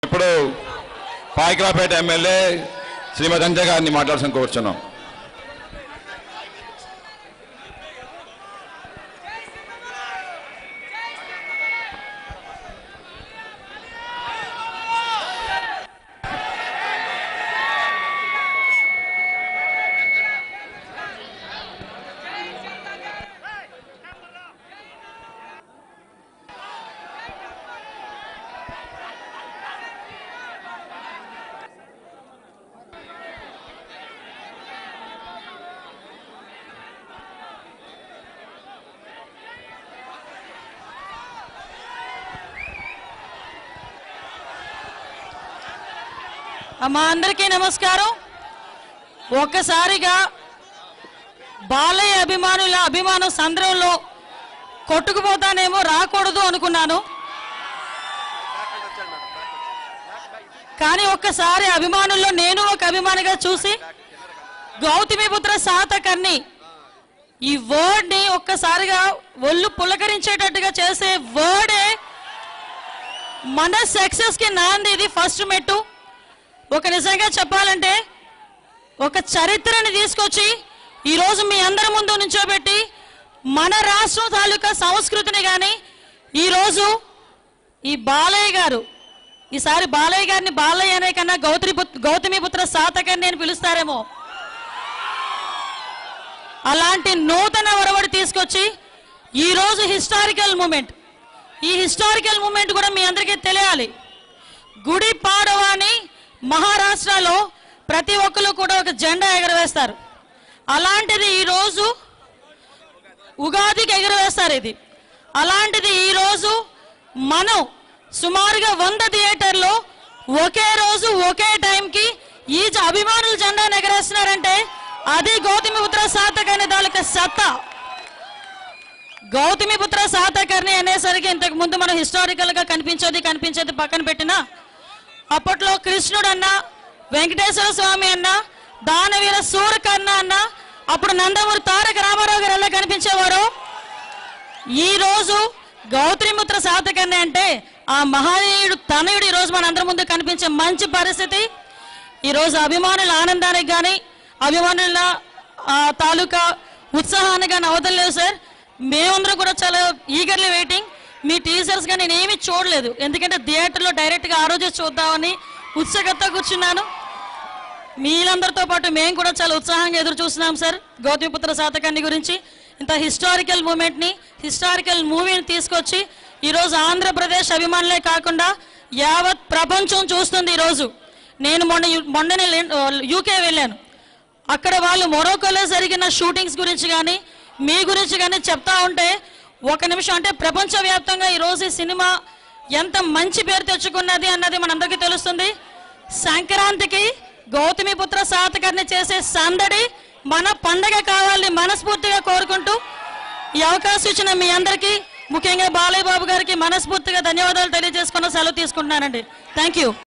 ఇప్పుడు పాయకరాపేట ఎమ్మెల్యే శ్రీమతి అంజ గారిని మాట్లాడాల్సిన కోరుచున్నాం అమ్మా అందరికీ నమస్కారం ఒక్కసారిగా బాలయ్య అభిమానుల అభిమానం సంద్రంలో కొట్టుకుపోతానేమో రాకూడదు అనుకున్నాను కానీ ఒక్కసారి అభిమానుల్లో నేను ఒక అభిమానిగా చూసి గౌతమిపుత్ర సాతకర్ణి ఈ వర్డ్ ని ఒక్కసారిగా ఒళ్ళు పులకరించేటట్టుగా చేసే వర్డే మన సక్సెస్ కి నాంది ఇది ఫస్ట్ మెట్టు ఒక నిజంగా చెప్పాలంటే ఒక చరిత్రని తీసుకొచ్చి ఈరోజు మీ అందరి ముందు నుంచోబెట్టి మన రాష్ట్రం తాలూకా సంస్కృతిని కానీ ఈరోజు ఈ బాలయ్య గారు ఈసారి బాలయ్య గారిని బాలయ్య అనే కన్నా గౌతమి గౌతమిపుత్ర సాతకర్ణి అని పిలుస్తారేమో అలాంటి నూతన ఒరవడి తీసుకొచ్చి ఈరోజు హిస్టారికల్ మూమెంట్ ఈ హిస్టారికల్ మూమెంట్ కూడా మీ అందరికీ తెలియాలి గుడి పాడవ అని మహారాష్ట్రలో ప్రతి ఒక్కరు కూడా ఒక జెండా ఎగరవేస్తారు అలాంటిది ఈరోజు ఉగాదికి ఎగరవేస్తారు ఇది అలాంటిది ఈరోజు మనం సుమారుగా వంద థియేటర్లో ఒకే రోజు ఒకే టైంకి ఈ జ- అభిమానులు జెండాను ఎగరేస్తున్నారంటే అది గౌతమిపుత్ర సాతకర్ణి తాలూకా సత్తా గౌతమిపుత్ర సాతకర్ణి అనేసరికి ఇంతకు ముందు మనం హిస్టారికల్ గా కనిపించేది కనిపించేది పక్కన పెట్టినా అప్పట్లో కృష్ణుడు అన్న వెంకటేశ్వర స్వామి అన్న దానవీర సూరకర్ణ అన్న అప్పుడు నందమూరి తారక రామారావు గారు ఎలా కనిపించేవారు ఈ రోజు గౌతమిపుత్ర సాతకర్ణి అంటే ఆ మహనీయుడు తనయుడు ఈ రోజు మన అందరి ముందు కనిపించే మంచి పరిస్థితి ఈ రోజు అభిమానుల ఆనందానికి కానీ అభిమానుల ఆ, తాలూకా ఉత్సాహాన్ని కానీ అవతలేదు సార్ మేమందరం కూడా చాలా ఈగర్లీ వెయిటింగ్ మీ టీచర్స్ గా నేను ఏమీ చూడలేదు ఎందుకంటే థియేటర్లో డైరెక్ట్గా ఆ రోజే చూద్దామని ఉత్సుకత కూర్చున్నాను మీరందరితో పాటు మేము కూడా చాలా ఉత్సాహంగా ఎదురు చూస్తున్నాం సార్ గౌతమిపుత్ర శాతకాన్ని గురించి ఇంత హిస్టారికల్ మూమెంట్ని హిస్టారికల్ మూవీని తీసుకొచ్చి ఈరోజు ఆంధ్రప్రదేశ్ అభిమానులే కాకుండా యావత్ ప్రపంచం చూస్తుంది ఈరోజు నేను మొన్న యు- మొన్ననే యూకే వెళ్ళాను అక్కడ వాళ్ళు మొరోకోలో జరిగిన షూటింగ్స్ గురించి కానీ మీ గురించి కానీ చెప్తా ఉంటే ఒక నిమిషం అంటే ప్రపంచవ్యాప్తంగా ఈరోజు ఈ సినిమా ఎంత మంచి పేరు తెచ్చుకున్నది అన్నది మనందరికీ తెలుస్తుంది సంక్రాంతికి గౌతమిపుత్ర సాతకర్ణి చేసే సందడి మన పండగ కావాలని మనస్ఫూర్తిగా కోరుకుంటూ ఈ అవకాశం ఇచ్చిన మీ అందరికీ ముఖ్యంగా బాలయ్య బాబు గారికి మనస్ఫూర్తిగా ధన్యవాదాలు తెలియజేసుకున్న సెలవు తీసుకుంటున్నానండి థ్యాంక్ యూ